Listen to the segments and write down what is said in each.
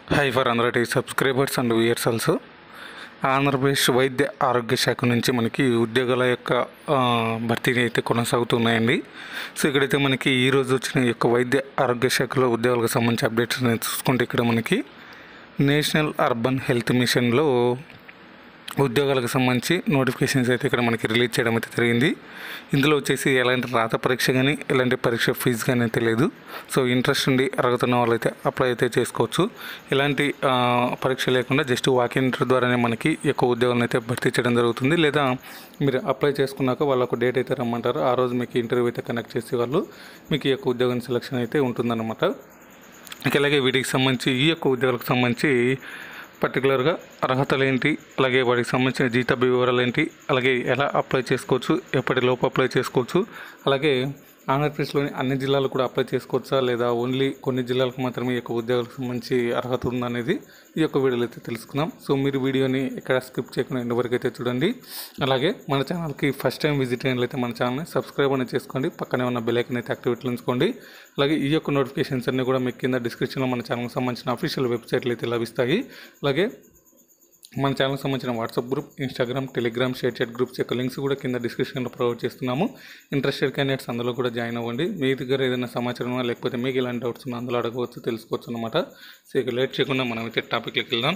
high for అందరి subscribers and viewers also Andhra Pradesh వైద్య ఆరోగ్య శాఖ నుంచి మనకి ఉద్యోగాల యొక్క ఆ, భర్తీని అయితే కొనసాగుతున్నాయండి సో ఇక్కడైతే మనకి ఈ రోజు వచ్చిన ఈ యొక్క వైద్య ఆరోగ్య శాఖలో ఉద్యోగాలకు సంబంధించి అప్డేట్స్ అనేది చూసుకుంటే ఇక్కడ మనకి నేషనల్ అర్బన్ హెల్త్ మిషన్లో ఉద్యోగాలకు సంబంధించి నోటిఫికేషన్స్ అయితే ఇక్కడ మనకి రిలీజ్ చేయడం అయితే జరిగింది ఇందులో వచ్చేసి ఎలాంటి రాత పరీక్ష కానీ ఎలాంటి పరీక్ష ఫీజు కానీ అయితే లేదు సో ఇంట్రెస్ట్ ఉండి అర్హత ఉన్న వాళ్ళైతే అప్లై అయితే చేసుకోవచ్చు ఎలాంటి ఆ, పరీక్ష లేకుండా జస్ట్ వాక్ ఇంటర్ ద్వారానే మనకి ఈ యొక్క ఉద్యోగాలను అయితే భర్తీ చేయడం జరుగుతుంది లేదా మీరు అప్లై చేసుకున్నాక వాళ్ళకు డేట్ అయితే రమ్మంటారు ఆ రోజు మీకు ఇంటర్వ్యూ అయితే కనెక్ట్ చేసే వాళ్ళు మీకు ఈ యొక్క ఉద్యోగం సెలక్షన్ అయితే ఉంటుందన్నమాట ఇక అలాగే వీటికి సంబంధించి ఈ యొక్క ఉద్యోగాలకు సంబంధించి పర్టికులర్గా అర్హతలు ఏంటి అలాగే వాటికి సంబంధించిన జీత వివరాలు ఏంటి అలాగే ఎలా అప్లై చేసుకోవచ్చు ఎప్పటిలోపు అప్లై చేసుకోవచ్చు అలాగే ఆంధ్రప్రదేశ్లోని అన్ని జిల్లాలు కూడా అప్లై చేసుకోవచ్చా లేదా ఓన్లీ కొన్ని జిల్లాలకు మాత్రమే ఈ యొక్క ఉద్యోగాలకు సంబంధించి అర్హత ఉందనేది ఈ యొక్క వీడియోలో అయితే తెలుసుకుందాం సో మీరు వీడియోని ఎక్కడ స్కిప్ చేయకుండా ఎంతవరకు అయితే చూడండి అలాగే మన ఛానల్కి ఫస్ట్ టైం విజిట్ అయినట్లయితే మన ఛానల్ని సబ్స్క్రైబ్ అనేది చేసుకోండి పక్కనే ఉన్న బెల్ ఐకన్ అయితే యాక్టివేట్లో ఉంచుకోండి అలాగే ఈ యొక్క నోటిఫికేషన్స్ అన్నీ కూడా మీకు కింద డిస్క్రిప్షన్లో మన ఛానల్కి సంబంధించిన అఫీషియల్ వెబ్సైట్లు అయితే లభిస్తాయి అలాగే మన ఛానల్కి సంబంధించిన WhatsApp group Instagram Telegram ShareChat groups యొక్క లింక్స్ కూడా కింద డిస్క్రిప్షన్లో ప్రొవైడ్ చేస్తున్నాము ఇంట్రెస్టెడ్ క్యాండిడేట్స్ అందులో కూడా జాయిన్ అవ్వండి మీ దగ్గర ఏదైనా సమాచారం ఉన్నా లేకపోతే మీకు ఎలాంటి డౌట్స్ ఉన్నా అందులో అడగవచ్చు తెలుసుకోవచ్చు అనమాట సో ఇక లేట్ చేయకుండా మనం అయితే టాపిక్లోకి వెళ్దాం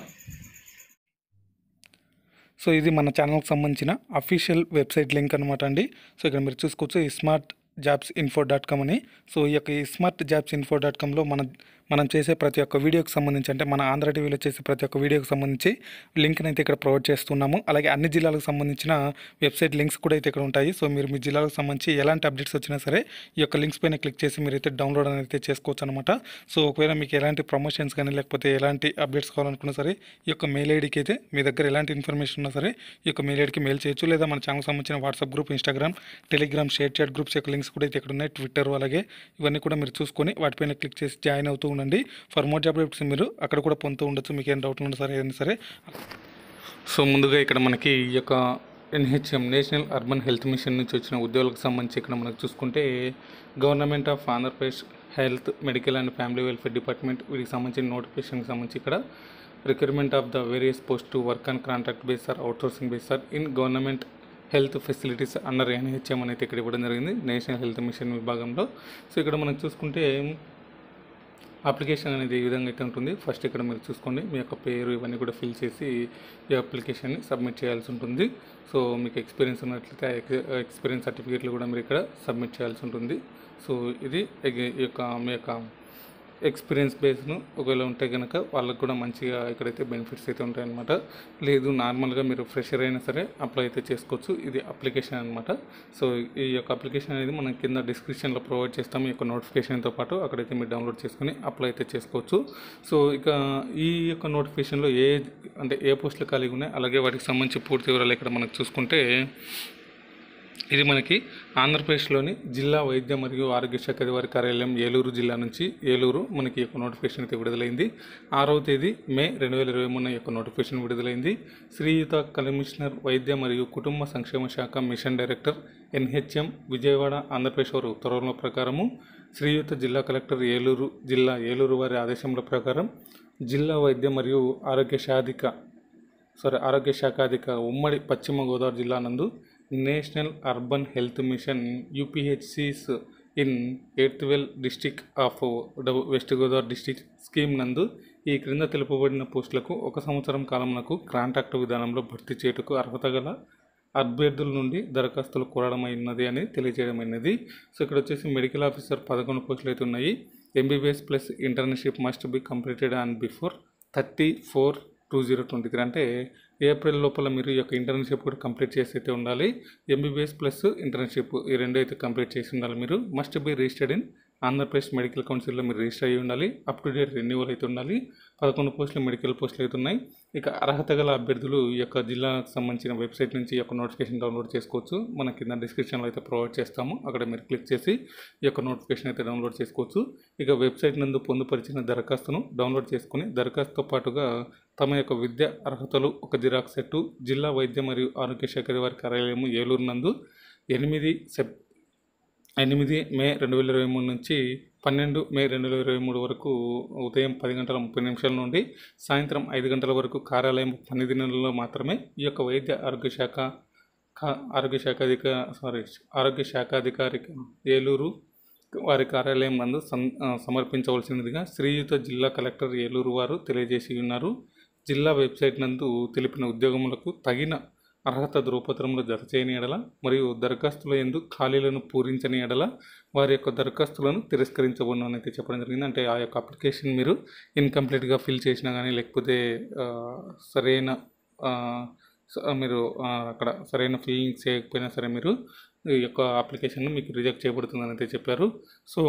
సో ఇది మన ఛానల్కి సంబంధించిన అఫీషియల్ వెబ్సైట్ లింక్ అనమాట అండి సో ఇక్కడ మీరు చూసుకోవచ్చు ఈ smart jobs info dot com అని సో ఈ యొక్క ఈ స్మార్ట్ జాబ్స్ ఇన్ఫో డాట్ కామ్లో మన మనం చేసే ప్రతి ఒక్క వీడియోకి సంబంధించి అంటే మన ఆంధ్ర టీవీలో చేసే ప్రతి ఒక్క వీడియోకి సంబంధించి లింక్ని అయితే ఇక్కడ ప్రొవైడ్ చేస్తున్నాము అలాగే అన్ని జిల్లాలకు సంబంధించిన వెబ్సైట్ లింక్స్ కూడా అయితే ఇక్కడ ఉంటాయి సో మీరు మీ జిల్లాలకు సంబంధించి ఎలాంటి అప్డేట్స్ వచ్చినా సరే ఈ యొక్క లింక్స్ పైన క్లిక్ చేసి మీరు అయితే డౌన్లోడ్ అనేది అయితే చేసుకోవచ్చు అనమాట సో ఒకవేళ మీకు ఎలాంటి ప్రమోషన్స్ కానీ లేకపోతే ఎలాంటి అప్డేట్స్ కావాలనుకున్నా సరే ఈ యొక్క మెయిల్ ఐడికి అయితే మీ దగ్గర ఎలాంటి ఇన్ఫర్మేషన్ ఉన్నా సరే ఈ యొక్క మెయిల్ ఐడికి మెయిల్ చేయొచ్చు లేదా మన ఛానల్ సంబంధించిన WhatsApp group Instagram Telegram ShareChat groups యొక్క లింక్స్ కూడా అయితే ఇక్కడ ఉన్నాయి ట్విట్టర్ అలాగే ఇవన్నీ కూడా మీరు చూసుకొని వాటిపైన క్లిక్ చేసి జాయిన్ అవుతూ ఉండండి ఫర్ మోర్ జాబ్ అప్డేట్స్ మీరు అక్కడ కూడా పొందుతూ ఉండొచ్చు మీకు ఏం డౌట్లు ఉన్నా సరే ఏదైనా సరే సో ముందుగా ఇక్కడ మనకి ఈ యొక్క NHM national urban health mission నుంచి వచ్చిన ఉద్యోగులకు సంబంధించి ఇక్కడ మనకు చూసుకుంటే government of Andhra Pradesh health medical and family welfare department వీటికి సంబంధించిన నోటిఫికేషన్కి సంబంధించి ఇక్కడ recruitment of the various post to work on contract base or outsourcing base or in government health facilities under NHM అనేది ఇక్కడ ఇవ్వడం జరిగింది నేషనల్ హెల్త్ మిషన్ విభాగంలో సో ఇక్కడ మనం చూసుకుంటే అప్లికేషన్ అనేది ఈ విధంగా అయితే ఉంటుంది ఫస్ట్ ఇక్కడ మీరు చూసుకోండి మీ యొక్క పేరు ఇవన్నీ కూడా ఫిల్ చేసి ఈ అప్లికేషన్ని సబ్మిట్ చేయాల్సి ఉంటుంది సో మీకు ఎక్స్పీరియన్స్ ఉన్నట్లయితే ఆ ఎక్స్పీరియన్స్ సర్టిఫికేట్లు కూడా మీరు ఇక్కడ సబ్మిట్ చేయాల్సి ఉంటుంది సో ఇది ఎగ- ఈ యొక్క మీ యొక్క ఎక్స్పీరియన్స్ బేస్ను ఒకవేళ ఉంటే కనుక వాళ్ళకు కూడా మంచిగా ఇక్కడైతే బెనిఫిట్స్ అయితే ఉంటాయన్నమాట లేదు నార్మల్గా మీరు ఫ్రెషర్ అయినా సరే అప్లై అయితే చేసుకోవచ్చు ఇది అప్లికేషన్ అనమాట సో ఈ యొక్క అప్లికేషన్ అనేది మనం కింద డిస్క్రిప్షన్లో ప్రొవైడ్ చేస్తాము ఈ యొక్క నోటిఫికేషన్తో పాటు అక్కడైతే మీరు డౌన్లోడ్ చేసుకుని అప్లై అయితే చేసుకోవచ్చు సో ఇక ఈ యొక్క నోటిఫికేషన్లో ఏ అంటే ఏ పోస్టులు ఖాళీగా ఉన్నాయి అలాగే వాటికి సంబంధించి పూర్తి వివరాలు ఇక్కడ మనకు చూసుకుంటే ఇది మనకి ఆంధ్రప్రదేశ్లోని జిల్లా వైద్య మరియు ఆరోగ్య శాఖ అధికారి కార్యాలయం ఏలూరు జిల్లా నుంచి ఏలూరు మనకి ఈ యొక్క నోటిఫికేషన్ అయితే విడుదలైంది ఆరవ తేదీ మే రెండు వేల ఇరవై మూడున ఈ యొక్క నోటిఫికేషన్ విడుదలైంది శ్రీయుత కమిషనర్ వైద్య మరియు కుటుంబ సంక్షేమ శాఖ mission director NHM Vijayawada Andhra Pradesh వారి ఉత్తర్వుల ప్రకారము శ్రీయుత జిల్లా కలెక్టర్ ఏలూరు జిల్లా ఏలూరు వారి ఆదేశముల ప్రకారం జిల్లా వైద్య మరియు ఆరోగ్య శాఖ సారీ ఆరోగ్య శాఖ అధిక ఉమ్మడి పశ్చిమ గోదావరి జిల్లా నందు national urban health mission UPHCs in ఎయిత్వెల్ district of West Godavari district scheme నందు ఈ క్రింద తెలుపబడిన పోస్టులకు ఒక సంవత్సరం కాలమునకు కాంట్రాక్ట్ విధానంలో భర్తీ చేయుటకు అర్హత గల అభ్యర్థుల నుండి దరఖాస్తులు కోరడమైనది అని తెలియజేయడమైనది సో ఇక్కడ వచ్చేసి మెడికల్ ఆఫీసర్ పదకొండు పోస్టులు అయితే ఉన్నాయి MBBS plus internship must be completed and before thirty four two zero twenty three అంటే ఏప్రిల్ లోపల మీరు ఈ యొక్క ఇంటర్న్షిప్ కూడా కంప్లీట్ చేసి అయితే ఉండాలి ఎంబీబీఎస్ ప్లస్ ఇంటర్న్షిప్ ఈ రెండు అయితే కంప్లీట్ చేసి ఉండాలి మీరు must be registered in Andhra Pradesh medical కౌన్సిల్లో మీరు రిజిస్టర్ అయ్యి ఉండాలి అప్ టు డేట్ రెన్యువల్ అయితే ఉండాలి పదకొండు పోస్టులు మెడికల్ పోస్టులు అయితే ఉన్నాయి ఇక అర్హత గల అభ్యర్థులు ఈ యొక్క జిల్లాకు సంబంధించిన వెబ్సైట్ నుంచి ఈ యొక్క నోటిఫికేషన్ డౌన్లోడ్ చేసుకోవచ్చు మన కింద డిస్క్రిప్షన్లో అయితే ప్రొవైడ్ చేస్తాము అక్కడ మీరు క్లిక్ చేసి ఈ యొక్క నోటిఫికేషన్ అయితే డౌన్లోడ్ చేసుకోవచ్చు ఇక వెబ్సైట్ నందు పొందుపరిచిన దరఖాస్తును డౌన్లోడ్ చేసుకుని దరఖాస్తుతో పాటుగా తమ యొక్క విద్య అర్హతలు ఒక జిరాక్స్ సెట్టు జిల్లా వైద్య మరియు ఆరోగ్య శాఖ వారి కార్యాలయము ఏలూరు నందు ఎనిమిది సెప్ ఎనిమిది మే రెండు వేల ఇరవై మూడు నుంచి పన్నెండు మే రెండు వేల ఇరవై మూడు వరకు ఉదయం పది గంటల ముప్పై నిమిషాల నుండి సాయంత్రం ఐదు గంటల వరకు కార్యాలయం పని దినాలలో మాత్రమే ఈ యొక్క వైద్య ఆరోగ్య శాఖ కా- ఆరోగ్య శాఖ అధిక సారీ ఆరోగ్య శాఖ అధికారి ఏలూరు వారి కార్యాలయం నందు సం ఆ, సమర్పించవలసినదిగా శ్రీయుత జిల్లా కలెక్టర్ ఏలూరు వారు తెలియజేసి ఉన్నారు జిల్లా వెబ్సైట్ నందు తెలిపిన ఉద్యోగములకు తగిన అర్హత ధృవపత్రములు జత చేయని ఎడల మరియు దరఖాస్తుల ఎందు ఖాళీలను పూరించని ఎడల వారి యొక్క దరఖాస్తులను తిరస్కరించబడును అని అయితే చెప్పడం జరిగింది అంటే ఆ యొక్క అప్లికేషన్ మీరు ఇన్కంప్లీట్గా ఫిల్ చేసినా కానీ లేకపోతే ఆ, సరైన ఆ, స- మీరు ఆ, అక్కడ సరైన ఫిల్లింగ్ చేయకపోయినా సరే మీరు ఈ యొక్క అప్లికేషన్ మీకు రిజెక్ట్ చేయబడుతుందని అయితే చెప్పారు సో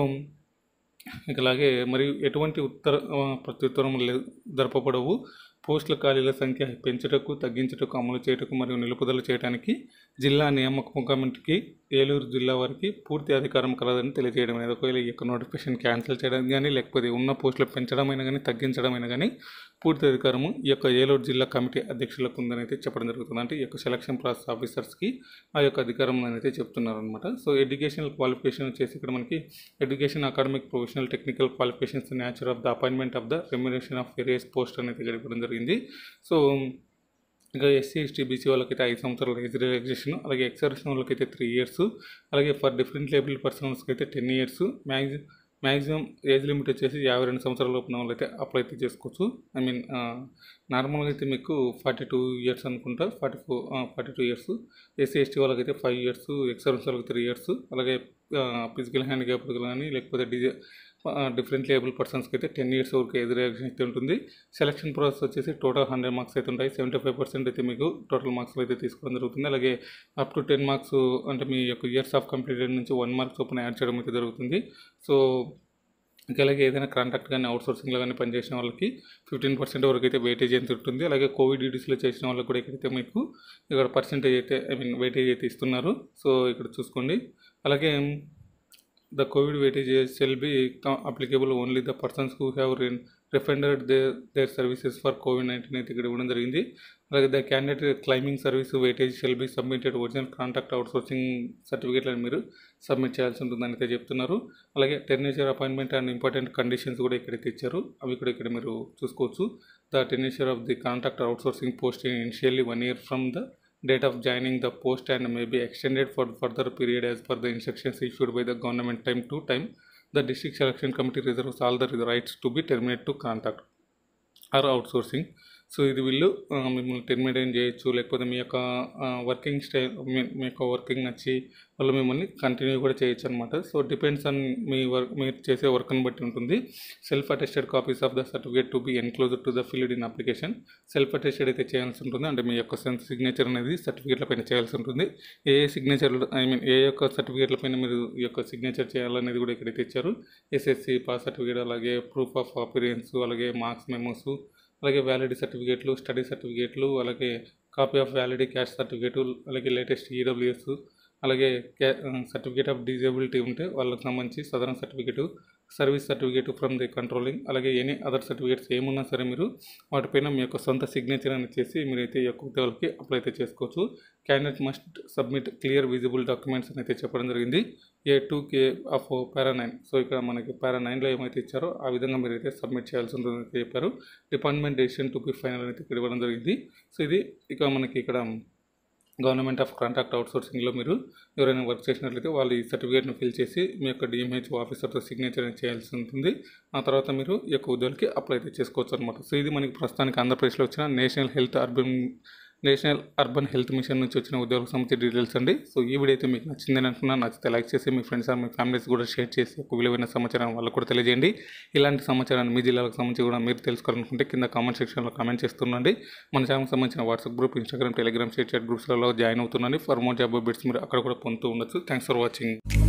ఇక అలాగే మరియు ఎటువంటి ఉత్తర ఆ, ప్రత్యుత్తరములు లే- జరపబడవు పోస్టుల ఖాళీల సంఖ్య పెంచుటకు తగ్గించుటకు అమలు చేయటకు మరియు నిలుపుదల చేయడానికి జిల్లా నియామక కమిటీకి ఏలూరు జిల్లా వారికి పూర్తి అధికారం కలదని తెలియజేయడం అనేది ఒకవేళ ఈ యొక్క నోటిఫికేషన్ క్యాన్సిల్ చేయడం కానీ లేకపోతే ఉన్న పోస్టులు పెంచడమైనా కానీ తగ్గించడమైనా కానీ పూర్తి అధికారము ఈ యొక్క ఏలూరు జిల్లా కమిటీ అధ్యక్షులకు ఉందని అయితే చెప్పడం జరుగుతుంది అంటే ఈ యొక్క సెలక్షన్ ప్రాసెస్ ఆఫీసర్స్కి ఆ యొక్క అధికారం అని అయితే చెప్తున్నారు అనమాట సో ఎడ్యుకేషనల్ క్వాలిఫికేషన్ వచ్చేసి ఇక్కడ మనకి education academic professional technical qualifications nature of the appointment of the remuneration of various post అనేది ఇక్కడ ఇవ్వడం జరిగింది సో ఇంకా ఎస్సీ ఎస్టీ బీసీ వాళ్ళకైతే ఐదు సంవత్సరాల ఏజ్ రిలాక్సేషన్ అలాగే ఎక్సర్షన్ వాళ్ళకైతే త్రీ ఇయర్స్ అలాగే ఫర్ డిఫరెంట్ లేబుల్ పర్సన్స్కి అయితే ten years maxi maximum age limit వచ్చేసి యాభై రెండు సంవత్సరాల లోపల వాళ్ళు అయితే అప్లై అయితే చేసుకోవచ్చు ఐ మీన్ నార్మల్గా అయితే మీకు ఫార్టీ టూ ఇయర్స్ అనుకుంటా forty four forty two years SC ST వాళ్ళకైతే ఫైవ్ ఇయర్స్ ఎక్సర్న్స్ వాళ్ళకి త్రీ ఇయర్స్ అలాగే ఫిజికల్ హ్యాండిక్యాప్ కానీ లేకపోతే డిజే డిఫరెంట్ లేబుల్ పర్సన్స్కి అయితే టెన్ ఇయర్స్ వరకు ఏజ్ రియాక్షన్ అయితే ఉంటుంది సెలక్షన్ ప్రాసెస్ వచ్చేసి టోటల్ హండ్రెడ్ మార్క్స్ అయితే ఉంటాయి సెవెంటీ ఫైవ్ పర్సెంట్ అయితే మీకు టోటల్ మార్క్స్ అయితే తీసుకోవడం జరుగుతుంది అలాగే అప్ టు టెన్ మార్క్స్ అంటే మీ యొక్క ఇయర్స్ ఆఫ్ కంప్లీటెడ్ నుంచి వన్ మార్క్స్ చొప్పున యాడ్ చేయడం అయితే జరుగుతుంది సో ఇంకా అలాగే ఏదైనా కాంట్రాక్ట్ కానీ అవుట్సోర్సింగ్లో కానీ పనిచేసిన వాళ్ళకి ఫిఫ్టీన్ పర్సెంట్ వరకు అయితే వెయిటేజ్ ఎంత ఉంటుంది అలాగే కోవిడ్ డ్యూటీస్లో చేసిన వాళ్ళకి కూడా ఇక్కడైతే మీకు ఇక్కడ పర్సెంటేజ్ అయితే ఐ మీన్ వెయిటేజ్ అయితే ఇస్తున్నారు సో ఇక్కడ చూసుకోండి అలాగే the COVID weightage shall be co- applicable only the persons who have re- refunded their, their services for COVID-19 అయితే ఇక్కడ ఇవ్వడం జరిగింది అలాగే the candidate claiming service weightage shall be submitted original contact outsourcing సర్టిఫికేట్లను మీరు సబ్మిట్ చేయాల్సి ఉంటుందని అయితే చెప్తున్నారు అలాగే tenure appointment and important conditions కూడా ఇక్కడైతే ఇచ్చారు అవి కూడా ఇక్కడ మీరు చూసుకోవచ్చు the tenure of the contact outsourcing post initially one year from the date of joining the post and may be extended for further period as per the instructions issued by the government time to time the district selection committee reserves all the rights to be terminated to contact or outsourcing so ఇది వీళ్ళు ఆ, మిమ్మల్ని terminate చేయొచ్చు లేకపోతే మీ యొక్క working style మీ మీ యొక్క working నచ్చి వాళ్ళు మిమ్మల్ని కంటిన్యూ కూడా చేయొచ్చు అనమాట సో డిపెండ్స్ ఆన్ మీ వర్క్ మీరు చేసే వర్క్ని బట్టి ఉంటుంది self attested copies of the certificate to be enclose to the filled in application self attested అయితే చేయాల్సి ఉంటుంది అంటే మీ యొక్క సిగ్నేచర్ అనేది సర్టిఫికేట్ల పైన చేయాల్సి ఉంటుంది ఏ ఏ సిగ్నేచర్ ఐ మీన్ ఏ యొక్క సర్టిఫికేట్ల పైన మీరు ఈ యొక్క సిగ్నేచర్ చేయాలనేది కూడా ఇక్కడైతే ఇచ్చారు ఎస్ఎస్సి పాస్ సర్టిఫికేట్ అలాగే ప్రూఫ్ ఆఫ్ అపీరియన్స్ అలాగే మార్క్స్ మెమోస్ అలాగే వ్యాలిడీ సర్టిఫికేట్లు స్టడీ సర్టిఫికేట్లు అలాగే copy of valid caste certificate అలాగే లేటెస్ట్ ఈడబ్ల్యూఎస్ అలాగే క్యా సర్టిఫికేట్ ఆఫ్ డిజేబిలిటీ ఉంటే వాళ్ళకి సంబంధించి సదరన్ certificate service certificate from the controlling అలాగే ఎనీ అదర్ సర్టిఫికేట్స్ ఏమున్నా సరే మీరు వాటిపైన మీ యొక్క సొంత సిగ్నేచర్ అని చేసి మీరైతే ఈ యొక్క ఉద్యోగాలకి అప్లై అయితే చేసుకోవచ్చు candidate must submit clear visible documents అని అయితే చెప్పడం జరిగింది A to K of para nine so ఇక్కడ మనకి పారా నైన్లో ఏమైతే ఇచ్చారో ఆ విధంగా మీరు అయితే సబ్మిట్ చేయాల్సి ఉంటుందని అయితే చెప్పారు department decision to be final అయితే ఇక్కడ ఇవ్వడం జరిగింది సో ఇది ఇక మనకి ఇక్కడ గవర్నమెంట్ ఆఫ్ కాంట్రాక్ట్ అవుట్సోర్సింగ్లో మీరు ఎవరైనా వర్క్ చేసినట్లయితే వాళ్ళు ఈ సర్టిఫికేట్ను ఫిల్ చేసి మీ యొక్క డిఎంహెచ్ ఆఫీసర్తో సిగ్నేచర్ అనేది చేయాల్సి ఉంటుంది ఆ తర్వాత మీరు ఈ యొక్క ఉద్యోగాలకి అప్లై అయితే చేసుకోవచ్చు అనమాట సో ఇది మనకి ప్రస్తుతానికి ఆంధ్రప్రదేశ్లో వచ్చిన national health urban national urban health mission నుంచి వచ్చిన ఉద్యోగ సంబంధించి డీటెయిల్స్ అండి సో ఈ వీడియో అయితే మీకు నచ్చిందని అనుకున్నా నచ్చితే లైక్ చేసి మీ ఫ్రెండ్స్ మీ ఫ్యామిలీస్ కూడా షేర్ చేసి ఒక విలువైన సమాచారం వాళ్ళకు కూడా తెలియజేయండి ఇలాంటి సమాచారాన్ని మీ జిల్లాలకు సంబంధించి కూడా మీరు తెలుసుకోవాలనుకుంటే కింద కామెంట్ సెక్షన్లో కామెంట్ చేస్తుండండి మన ఛానల్కి సంబంధించిన WhatsApp group Instagram Telegram ShareChat గ్రూప్స్లలో జాయిన్ అవుతుండండి ఫర్ మోర్ జాబ్ బిట్స్ మీరు అక్కడ కూడా పొందుతూ ఉండొచ్చు థ్యాంక్స్ ఫర్ వాచింగ్